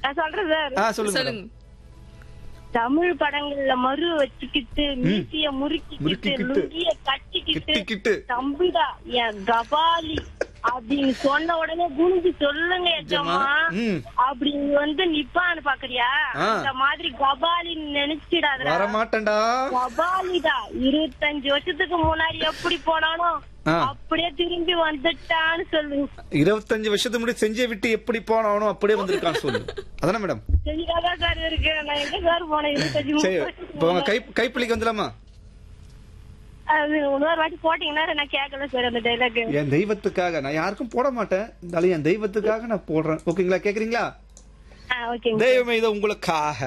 நான் சொல்றேன் சார் ஆ சொல்லுங்க சொல்லுங்க மேடம். தமிழ் படங்கள்ல மறு வச்சுக்கிட்டு மீசிய முறுக்கிக்கிட்டு முறுக்கிக்கிட்டு. லுங்கிய கட்டிக்கிட்டு கிட்டிக்கிட்டு. தம்பிடா என் கபாலி அப்படின்னு சொன்ன உடனே குனிஞ்சு சொல்லுங்க எஜமா ம். அப்படின்னு வந்து நிப்பான்னு பாக்குறியா ஆ. அந்த மாதிரி கபாலின்னு நினைச்சிடாத வரமாட்டேன்டா கபாலிடா இருபத்தஞ்சு வருஷத்துக்கு முன்னாடி எப்படி போனானோ ஆ. அப்படியே திரும்பி வந்துட்டான்னு சொல்லுங்க இருபத்தஞ்சு வருஷத்துக்கு முன்னாடி செஞ்சே விட்டு எப்படி போனவனோ அப்படியே வந்திருக்கான்னு சொல்லு அதானே மேடம் சரியாதான் சார் இருக்கு நான் எங்க சார் போனேன் இருபத்தஞ்சு சரி முப்பது இப்போ உங்க கை கைப்பிள்ளைக்கு வந்துடலாமா அது இன்னொரு வாட்டி போட்டீங்கன்னா நான் கேட்கல சார் அந்த டைலாக் என் தெய்வத்துக்காக நான் யாருக்கும் போட மாட்டேன் இருந்தாலும் என் தெய்வத்துக்காக நான் போடுறேன் ஓகேங்களா கேக்குறீங்களா ஓகேங்க தெய்வமே இது உங்களுக்காக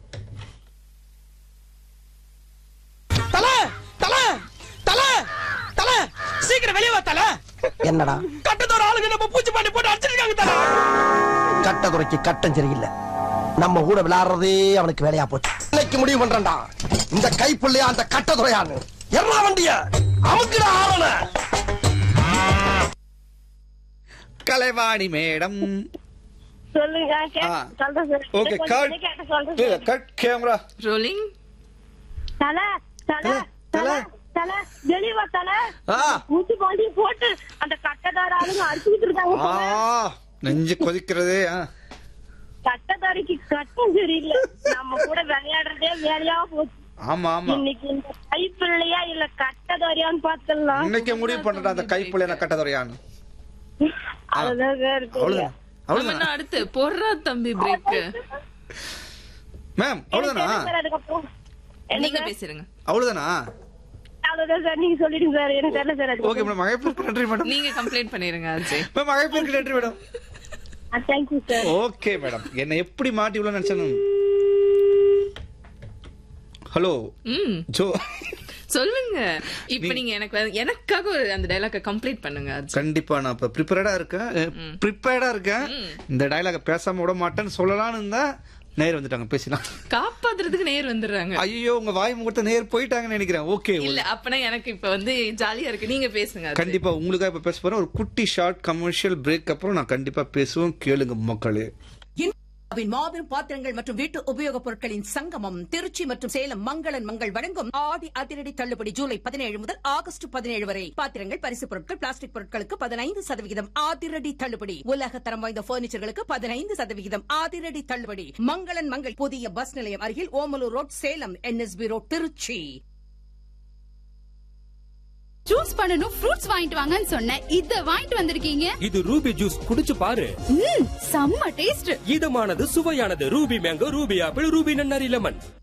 தல தல தல தல சீக்கிரம் வெளியே வா தல என்னடா கட்டத்தோட ஆளுங்க நம்ம பூச்சி பாண்டி போட்டு அடிச்சிருக்காங்க தல கட்டதுரைக்கு கட்டம் சரியில்லை நம்ம கூட விளையாடுறதே அவனுக்கு வேலையா போச்சு இன்னைக்கு முடிவு பண்றேன்டா இந்த கைப்புள்ளையா அந்த கட்டதுரையான்னு எல்லா வண்டிய அமுக்குடா ஆவன கலைவாணி மேடம் சொல்லுங்க கே- ஆ. சொல்றேன் சார் ஓகே கொஞ்சம் கட் கேட்க சொல்றேன் சார். கட் கேமரா ரோலிங் தல தல தல தல வெளிவா தல ஆ. ஊசி பாண்டி போட்டு அந்த கட்டதார ஆளுங்க அடிச்சுக்கிட்டு இருக்காங்க ஆ போல. நெஞ்சு கொதிக்கிறதே ஆ. கட்டதாரிக்கு கட்டம் சரியில்லை நம்ம கூட விளையாடுறதே வேலையா போச்சு ஆமா ஆமா இன்னைக்கு இந்த கைப்பிள்ளையா இல்ல கட்டதாரியான்னு பாத்துடலாம் இன்னைக்கு முடிவு பண்றேன் அந்த கைப்புள்ளைய நான் கட்டதுறையான்னு அதுதான் சார் அவ்வளவுதான் நம்ம அவ்வளவுதானா என்ன அடுத்து பொறா தம்பி பிரேக் மேம் அவ்வளவுதானா சார் அதுக்கப்புறம் நீங்க என்னங்க? பேசுறீங்க அவ்வளவுதானா அவ்வளவுதான் சார் நீங்க சொல்லிடுங்க சார் எனக்கு தெரியல சார் அது ஓகே மேடம் மகைப்பிற்கு நன்றி மேடம் நீங்க கம்ப்ளைண்ட் பண்ணிருங்க அஜய் மேம் மகைப்பிற்கு நன்றி madam thank you sir okay madam என்ன எப்படி மாட்டி உள்ள நினைச்சேன் ஹலோ ம் ஜோ சொல்லுங்க இப்ப நீங்க எனக்கு வந்து- எனக்காக ஒரு அந்த டைலாக கம்ப்ளீட் பண்ணுங்க அஜய் கண்டிப்பா நான் இப்ப ப்ரிப்பேர்டா இருக்கேன் ப்ரிப்பேர்டா இருக்கேன் இந்த டயலாக பேசாம விட மாட்டேன்னு சொல்லலாம்னு இருந்தா நேர் வந்துட்டாங்க பேசலாம் காப்பாத்துறதுக்கு நேர் வந்துடுறாங்க ஐயோ உங்க வாய் முகூர்த்த நேர் போயிட்டாங்கன்னு நினைக்கிறேன் ஓகே இல்ல அப்பனா எனக்கு இப்ப வந்து ஜாலியா இருக்கு நீங்க பேசுங்க அஜய். கண்டிப்பா உங்களுக்காக இப்ப பேச போறேன் ஒரு குட்டி ஷார்ட் கமர்ஷியல் பிரேக் அப்புறம் நான் கண்டிப்பா பேசுவேன் கேளுங்க மக்களே இந்தியாவின் மாபெரும் பாத்திரங்கள் மற்றும் வீட்டு உபயோகப் பொருட்களின் சங்கமம் திருச்சி மற்றும் சேலம் மங்களன் மங்கள் வழங்கும் ஆடி அதிரடி தள்ளுபடி ஜூலை பதினேழு முதல் ஆகஸ்ட் பதினேழு வரை பாத்திரங்கள் பரிசு பொருட்கள் பிளாஸ்டிக் பொருட்களுக்கு பதினைந்து சதவிகிதம் அதிரடி தள்ளுபடி உலக தரம் வாய்ந்த பர்னிச்சர்களுக்கு பதினைந்து சதவிகிதம் அதிரடி தள்ளுபடி மங்களன் மங்கள் புதிய பஸ் நிலையம் அருகில் Omalur road Salem NSB road Tiruchi juice பண்ணனும் ஃப்ரூட்ஸ் வாங்கிட்டு வாங்கன்னு சொன்னேன் இத வாங்கிட்டு வந்திருக்கீங்க இது ரூபி ஜூஸ் குடிச்சு பாரு ம் செம்ம டேஸ்ட் இதமானது சுவையானது Ruby mango Ruby apple Ruby நன்னாரி லெமன்